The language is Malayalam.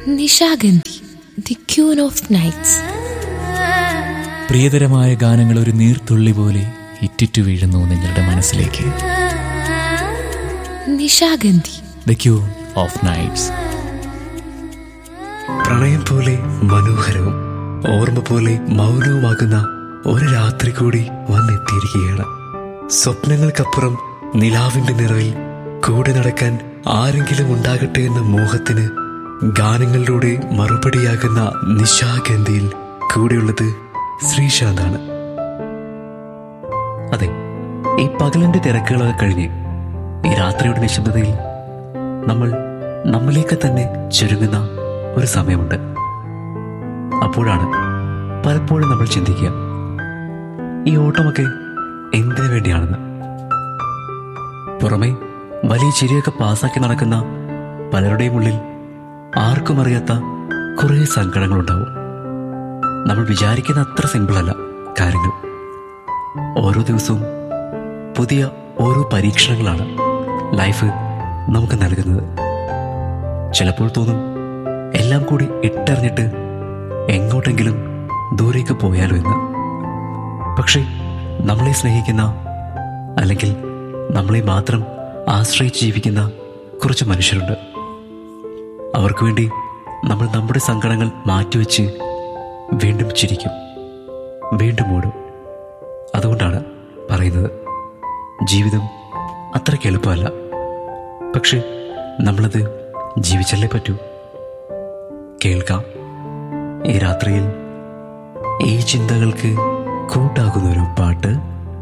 Nishagandhi the queen of nights പ്രിയതരമായ ഗാനങ്ങൾ ഒരു നീർത്തുള്ളി പോലെ ഇറ്റിറ്റു വീഴുന്നു നിങ്ങളുടെ മനസ്സിലേക്ക് Nishagandhi the queen of nights പ്രണയം പോലെ മനോഹരവും ഓർമ്മ പോലെ മൗനവുമാകുന്ന ഒരു രാത്രി കൂടി വന്നെത്തിയിരിക്കുകയാണ് സ്വപ്നങ്ങൾക്കപ്പുറം നിലാവിന്റെ നിറവിൽ കൂടെ നടക്കാൻ ആരെങ്കിലും ഉണ്ടാകട്ടെ എന്ന മോഹത്തിന് ഗാനങ്ങളിലൂടെ മറുപടിയാകുന്ന നിശാഗന്ധിയിൽ കൂടെയുള്ളത് ശ്രീശാന്താണ് അതെ ഈ പകലിന്റെ തിരക്കുകളൊക്കെ കഴിഞ്ഞ് ഈ രാത്രിയുടെ നിശബ്ദതയിൽ നമ്മൾ നമ്മിലേക്ക് തന്നെ ചുരുങ്ങുന്ന ഒരു സമയമുണ്ട് അപ്പോഴാണ് പലപ്പോഴും നമ്മൾ ചിന്തിക്കുക ഈ ഓട്ടമൊക്കെ എന്തിനു വേണ്ടിയാണെന്ന് പുറമെ വലിയ ചിരിയൊക്കെ പാസാക്കി നടക്കുന്ന പലരുടെയും ഉള്ളിൽ ആർക്കും അറിയാത്ത കുറേ സങ്കടങ്ങളുണ്ടാവും നമ്മൾ വിചാരിക്കുന്ന അത്ര സിമ്പിളല്ല കാര്യങ്ങൾ ഓരോ ദിവസവും പുതിയ ഓരോ പരീക്ഷണങ്ങളാണ് ലൈഫ് നമുക്ക് നൽകുന്നത് ചിലപ്പോൾ തോന്നും എല്ലാം കൂടി ഇട്ടെറിഞ്ഞിട്ട് എങ്ങോട്ടെങ്കിലും ദൂരേക്ക് പോയാലോ എന്ന് പക്ഷേ നമ്മളെ സ്നേഹിക്കുന്ന അല്ലെങ്കിൽ നമ്മളെ മാത്രം ആശ്രയിച്ച് ജീവിക്കുന്ന കുറച്ച് മനുഷ്യരുണ്ട് അവർക്ക് വേണ്ടി നമ്മൾ നമ്മുടെ സങ്കടങ്ങൾ മാറ്റിവെച്ച് വീണ്ടും ചിരിക്കും വീണ്ടും മൂടും അതുകൊണ്ടാണ് പറയുന്നത് ജീവിതം അത്രയ്ക്ക് എളുപ്പമല്ല പക്ഷെ നമ്മളത് ജീവിച്ചല്ലേ പറ്റൂ കേൾക്കാം ഈ രാത്രിയിൽ ഈ ചിന്തകൾക്ക് കൂട്ടാകുന്ന ഒരു പാട്ട്